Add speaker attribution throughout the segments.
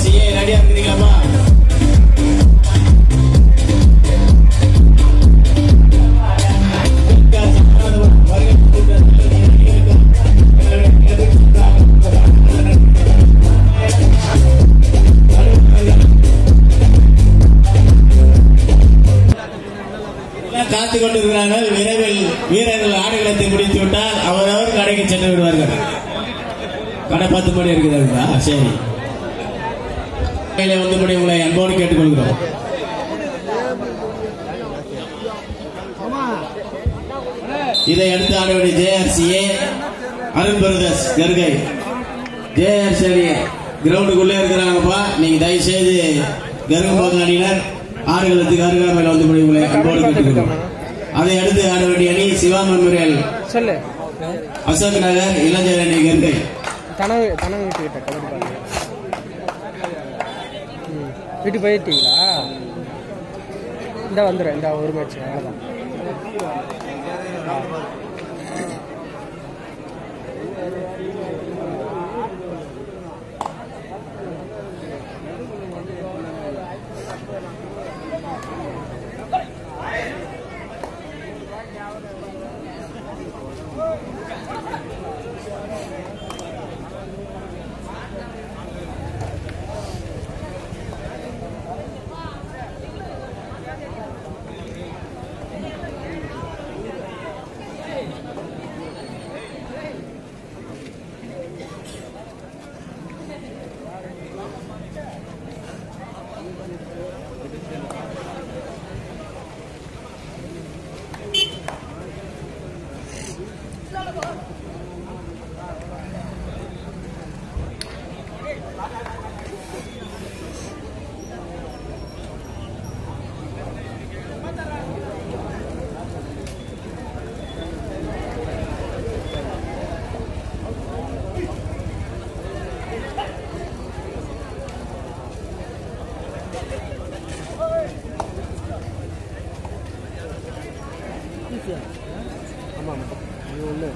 Speaker 1: CA ரெடியா இருக்கிறீங்களாப்பா எல்லாம் காத்துக் கொண்டிருக்கிறார்கள் விரைவில் வீரர்கள் ஆடுகளத்தை முடித்து விட்டால் அவரவர் கடைக்கு சென்று விடுவார்கள் கடை பத்து மணி இருக்குதா சரி கையில வந்து மணி உங்களை அன்போடு கேட்டுக்கொள்கிறோம் இதை அடுத்து ஆட வேண்டிய ஜேஆர்சிஏ அருண் பிரதர்ஸ் கருகை ஜேஆர்சி கிரவுண்டுக்குள்ளே இருக்கிறாங்கப்பா நீங்க தயவு செய்து கருங்கம்போது அணியினர் ஆடுகளத்துக்கு அருகாமையில் வந்து மணி உங்களை அன்போடு கேட்டுக்கொள்கிறோம் அதை அடுத்து ஆட வேண்டிய அணி சிவா மெமோரியல்
Speaker 2: சொல்லு
Speaker 1: அசோக் நகர் இளைஞர் அணி கருகை
Speaker 2: தனவு தனவு வீட்டுக்கிட்ட கபடி பாருங்க ம் வீட்டு போயிட்டீங்களா இந்த வந்துடும் இந்த ஒரு மேட்ச் அவ்வளோதான் ஆமாம் இது ஒன்று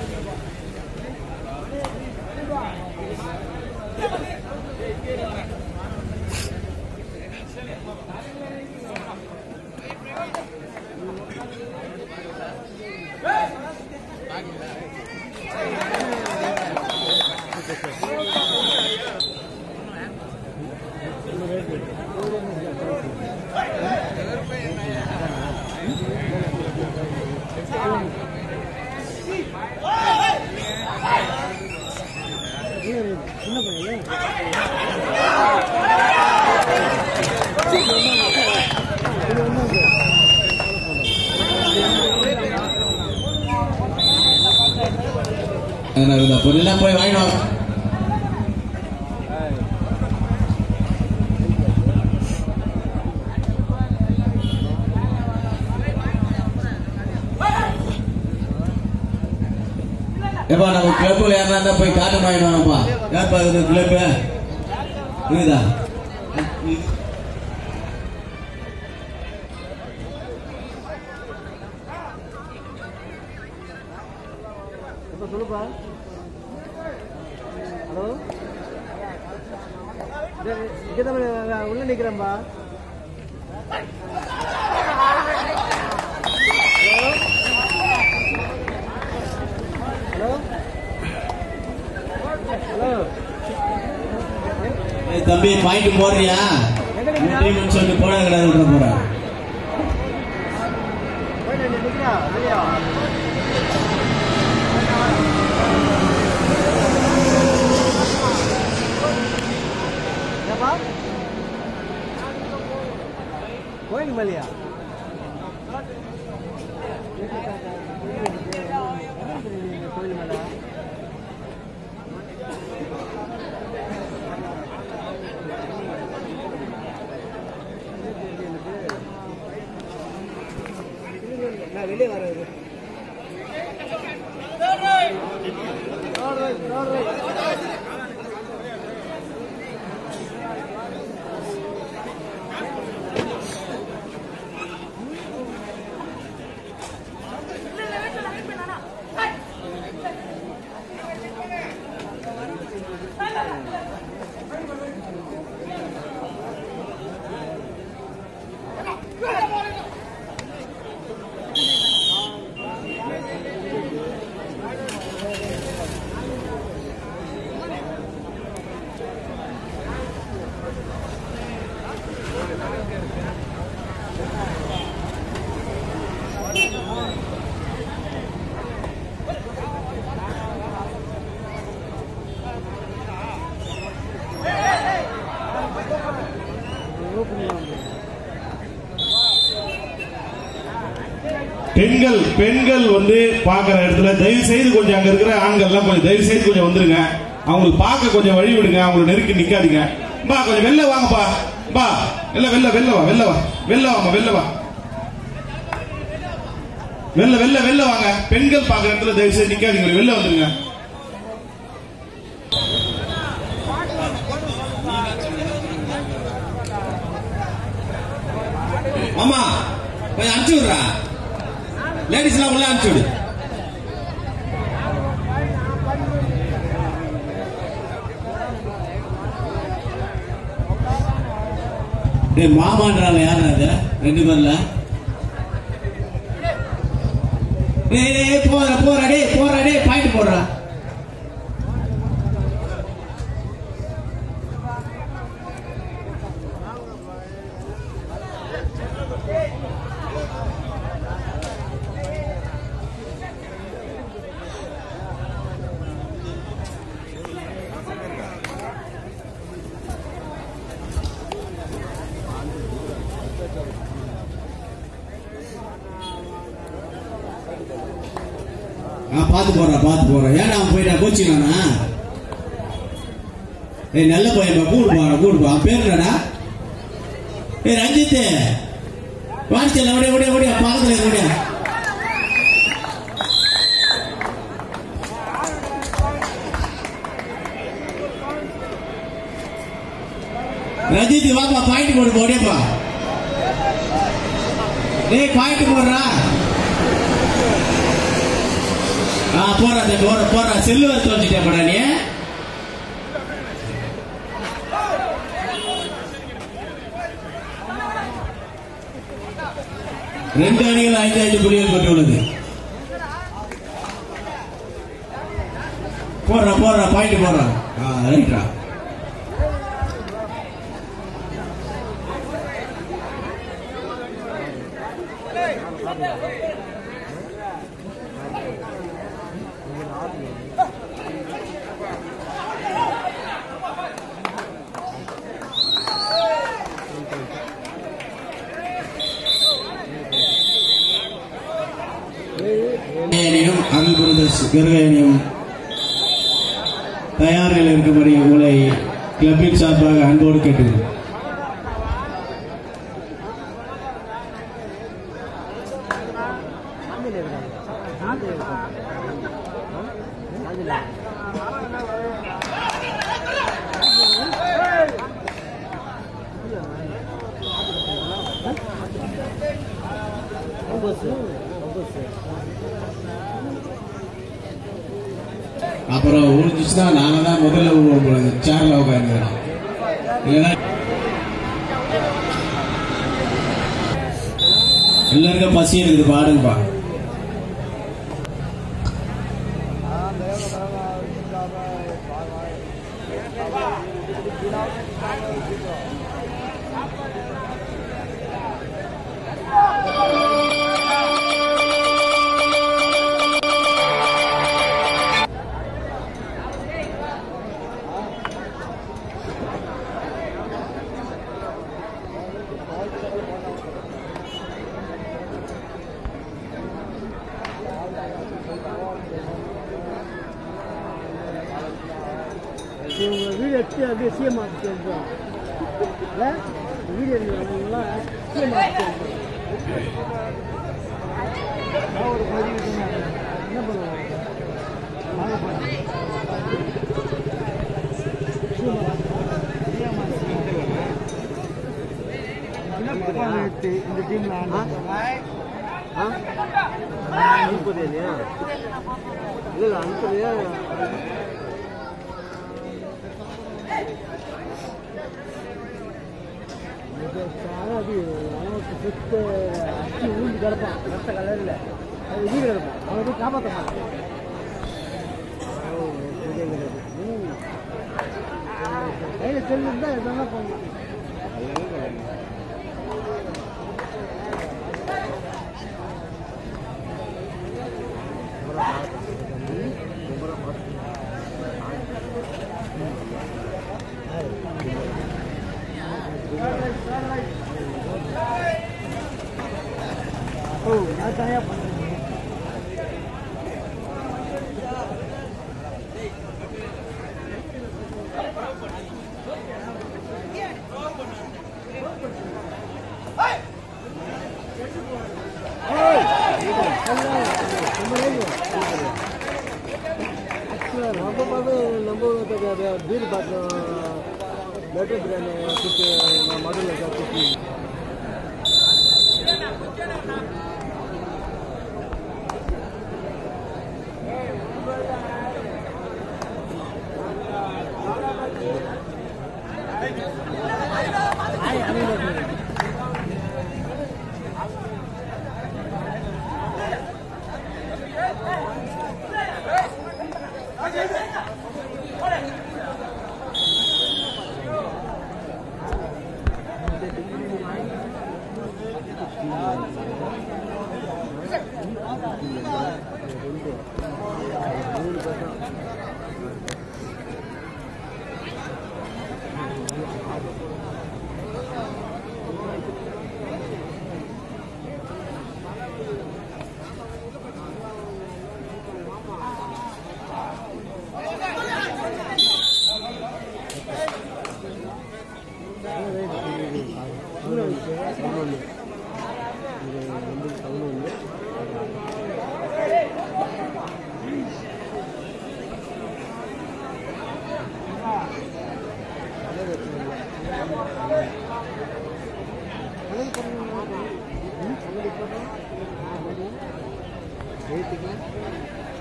Speaker 2: சின்ன பையன்
Speaker 1: என்ன இருக்குதா பொருள் போய் வாங்கிட்டு வா ஏப்பா நம்ம கிளப்பில் யாரா இருந்தா போய் காட்டு வாங்கிட்டு வாங்கப்பா யார்ப்பா இது கிளப்பு இருக்குதா
Speaker 2: இப்போ சொல்லுப்பா ஹலோ இங்கே தான் உள்ள நிற்கிறேன்பா ஹலோ ஹலோ
Speaker 1: ஏய் தம்பி பாயிண்ட் போடுறியா டீம்னு சொல்லி போட கிடையாது விட போறேன்
Speaker 2: போயிட்டு நிற்கிறா இல்லையா ஏப்பா கோயிலுக்கு மேலையா கோயில் மேலே நான் வெளியே வரேன்
Speaker 3: பெண்கள் பெண்கள் வந்து பாக்குற இடத்துல தயவு செய்து கொஞ்சம் அங்க இருக்கிற ஆண்கள்லாம் கொஞ்சம் தயவு செய்து கொஞ்சம் வந்துருங்க அவங்களுக்கு பார்க்க கொஞ்சம் வழி விடுங்க அவங்களை நெருக்கி நிக்காதீங்க பா கொஞ்சம் வெளில வாங்கப்பா பா இல்ல வெளில வெளில வா வெளில வா வெளில வாமா வெளில வா வெளில வெளில வெளில வாங்க பெண்கள் பாக்குற இடத்துல தயவு செய்து நிக்காதீங்க வெளில வந்துருங்க
Speaker 1: ஆமா கொஞ்சம் அனுப்பிச்சு விடுறா லேடிஸ் எல்லாம் உள்ள அனுப்பிச்சு விடு டேய் மாமான்றாங்க யார் அது ரெண்டு பேர்ல டேய் டேய் போற போற டேய் போற டேய் பாயிண்ட் போடுறா ஆ பார்த்து போடுறேன் பார்த்து போடுறேன் ஏன்டா அவன் போயிட்டா கோச்சினானா ஏய் நல்ல பையன் கூடு போடா கூடு போ அவன் பேர் என்னடா ஏய் ரஞ்சித் வாட்ஸ்அப்ல ஓடியா ஓடியா ஓடியா பக்கத்துல இரு, ஓடியா ரஞ்சித் வாப்பா பாயிண்ட் போடு ஓடியாப்பா டேய் பாயிண்ட் போடுறா ஆ போறா தம்பி போற போறா செல்லு வர தோச்சிட்டேன் படா நீ ரெண்டு அணிகள் ஐந்து ஐந்து புள்ளிகள் பெற்றுள்ளது போடுறா போடுறா பாயிண்ட் போடுறா ஆ ரைட்ரா அணியும் அருள் பிரதர்ஸ் கருகை அணியும் தயாரில் இருக்கும்படி உங்களை கிளப்பின் சார்பாக அன்போடு கேட்டுக்கிறேன் அப்புறம் உறிஞ்சிச்சுன்னா நாங்க தான் முதல்ல சேர்ல உட்காந்துக்கிறோம் இல்லைன்னா எல்லாருக்கும் பசி இருக்குது பாடுங்கப்பா
Speaker 4: இவங்க வீடு எடுத்து அப்படியே சிஎம்ஆர் சேர்ந்துருவாங்க இல்லை வீடு எடுக்கிறவங்களாம் சிஎம்ஆர் சேர்ந்துருவாங்க நான் ஒரு பதிவு சொன்னாங்க. என்ன பண்ணுவாங்க வாங்க போகலாம் இந்த டீம்ல அனுப்புதே இல்லையா இல்லை அனுப்புதே அது அவனுக்கு சுத்த அச்சு ஊந்து கிடப்பான் ரத்த கலரில் அது வீடு கிடப்பான் அவனை போய் காப்பாற்ற மாட்டான் கையில் செல்லு இருந்தால் எதனா பண்ணலாம் ஓ நான் தனியாக பண்ணுறேன் நம்ம பார்த்து நம்ம பீர் பார்த்தோம் லெட்டர் பிரியாணி கொடுத்து நான் மதுரில் கொடுத்து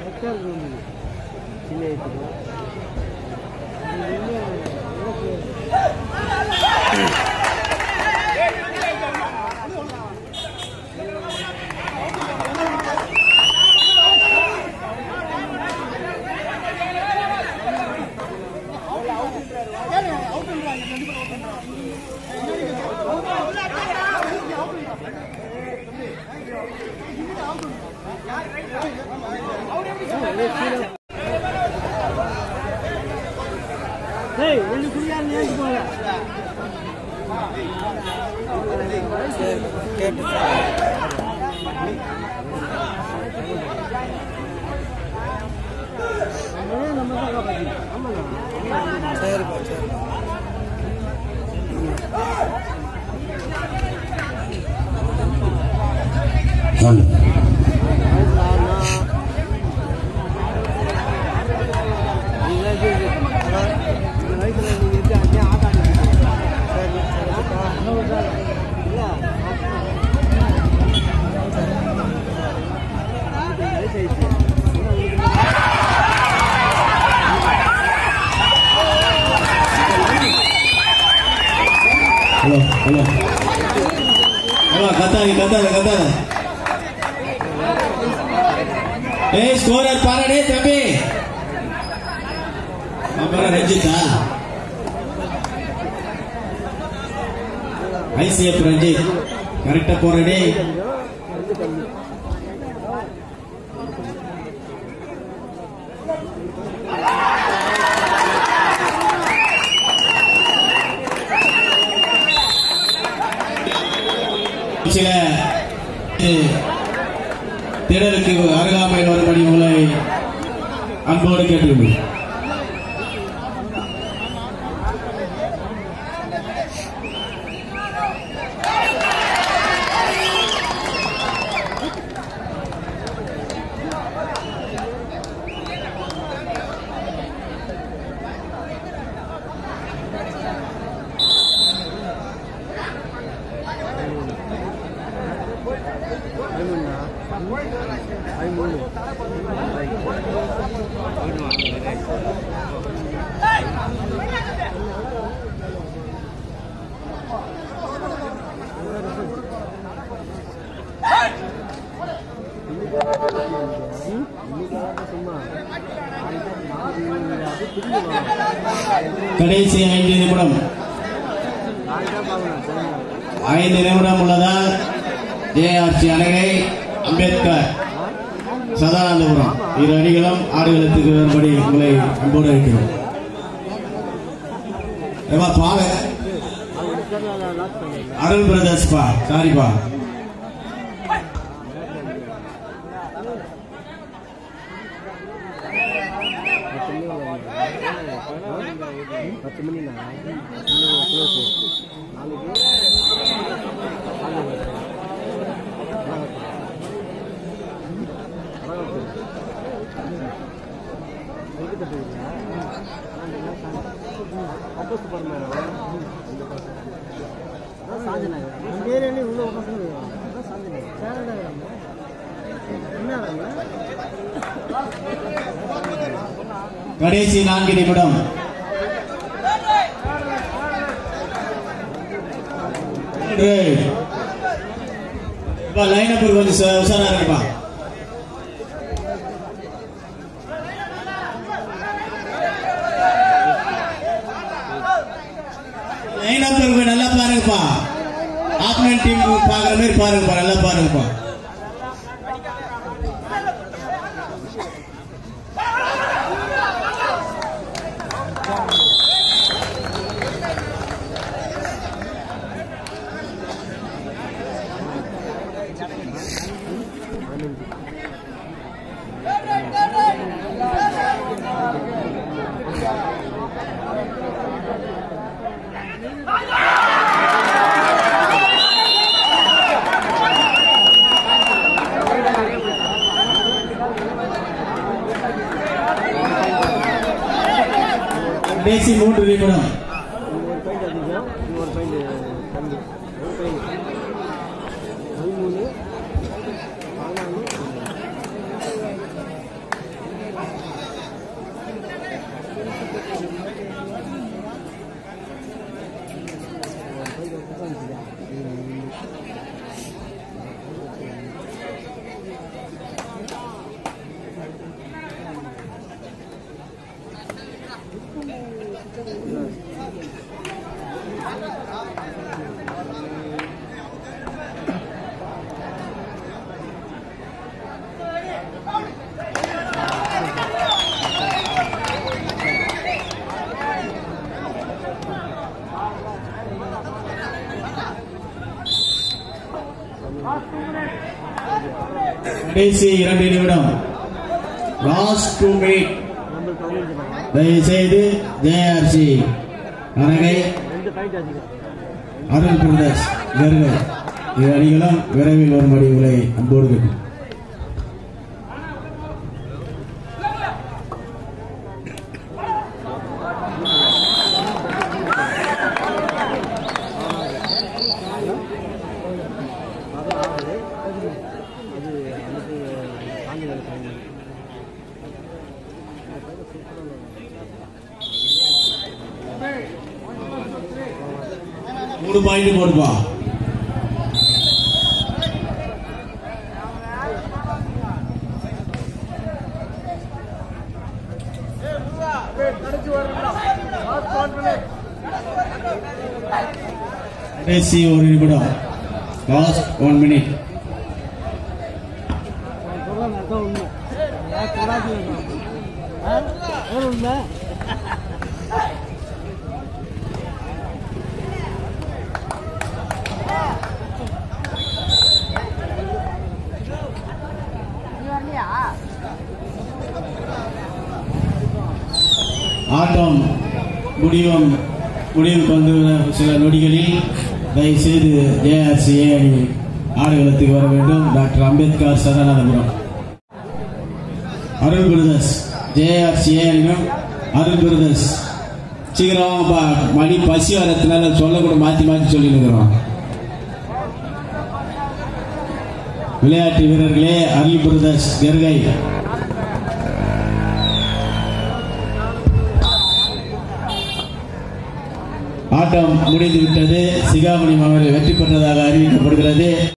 Speaker 4: கரெக்டாக இருக்கும் சின்ன வயசுக்கு இது வந்து எனக்கு டேய் ரெண்டு குடியார் நேர்ந்து போங்க நம்ம தான் காப்பாற்றணும் ஆமாண்ணா சரிப்பா சரி
Speaker 1: ஹலோ ஹலோ ஹலோ கத்தாது கத்தாது கத்தாது ஏய் ஸ்கோரர் பாருடே தம்பி அப்புறம் ரஞ்சித்தா ஐசிஎஃப் ரஞ்சித் கரெக்டா போறடே சில அஹ், திடலுக்கு அருகாமையில் வரும்படி உங்களை அன்போடு கேட்டுக்கொள்கிறேன் கடைசி ஐந்து நிமிடம் ஐந்து நிமிடம் உள்ளதால் ஜேஆர்சி அணகை அம்பேத்கர் சதானந்தபுரம் இரு அணிகளும் ஆடுகளத்துக்கு வரும்படி உங்களை அன்போடு இருக்கிறோம் ஏப்பா பாவ அருள் பிரதர்ஸ் பா சாரிப்பா
Speaker 4: பத்து மணி க்ளோஸ் நாளைக்கு ஆப்போசிட் போகிற மாதிரி ஏரியாலே இவ்வளோ பசங்க சாரடாங்க என்ன
Speaker 1: கடைசி நான்கு நிமிடம் லைன் அப் கொஞ்சம் ச- உஷாரா இருப்பா லைன் அப் இருக்கு நல்லா பாருங்கப்பா ஆப்னன் டீம் பாக்குற மாதிரி பாருங்கப்பா நல்லா பாருங்கப்பா கடைசி மூன்று நிமிடம்
Speaker 4: ஒரு பாயிண்ட் அதிகம் இன்னொரு பாயிண்ட் கம்மி ஒரு பாயிண்ட் பதிமூணு பதினாலு
Speaker 1: கடைசி இரண்டு நிமிடம் லாஸ்ட் டூ மினிட் தயவு செய்து ஜேஆர்சி அரங்கை
Speaker 4: ரெண்டு பாயிண்ட் ஆச்சுங்க
Speaker 1: அருள் பிரதர்ஸ் கருகை இரு அணிகளும் விரைவில் வரும்படி உங்களை அன்போடு கேட்கும்
Speaker 4: அது நமக்கு ஆங்கிலம் டைம்
Speaker 1: மூணு பாயிண்ட் போடுப்பா கடைசி ஒரு நிமிடம் லாஸ்ட் ஒன் மினிட்
Speaker 4: சொல்கிறாங்க அதான் உண்மை யார் சொல்லாதீங்க ஆ வேறு உண்மை
Speaker 1: ஆட்டம் முடிவும் முடிவுக்கு வந்து சில நொடிகளில் தயவுசெய்து ஏஆர்சிஏ அணி ஆடுகளத்துக்கு வர வேண்டும் doctor Ambedkar Sadanandapuram Arul brothers J R C A அணியும் அருள் பிரதர்ஸ் சீக்கிரம் வாங்கப்பா மணி பசி வரதுனால சொல்லக்கூட மாற்றி மாற்றி சொல்லியிருக்கிறோம் விளையாட்டு வீரர்களே அருள் பிரதர்ஸ் கெர்கை ஆட்டம் முடிந்து விட்டது சிகாமணி மாவட்ட வெற்றி பெற்றதாக அறிவிக்கப்படுகிறது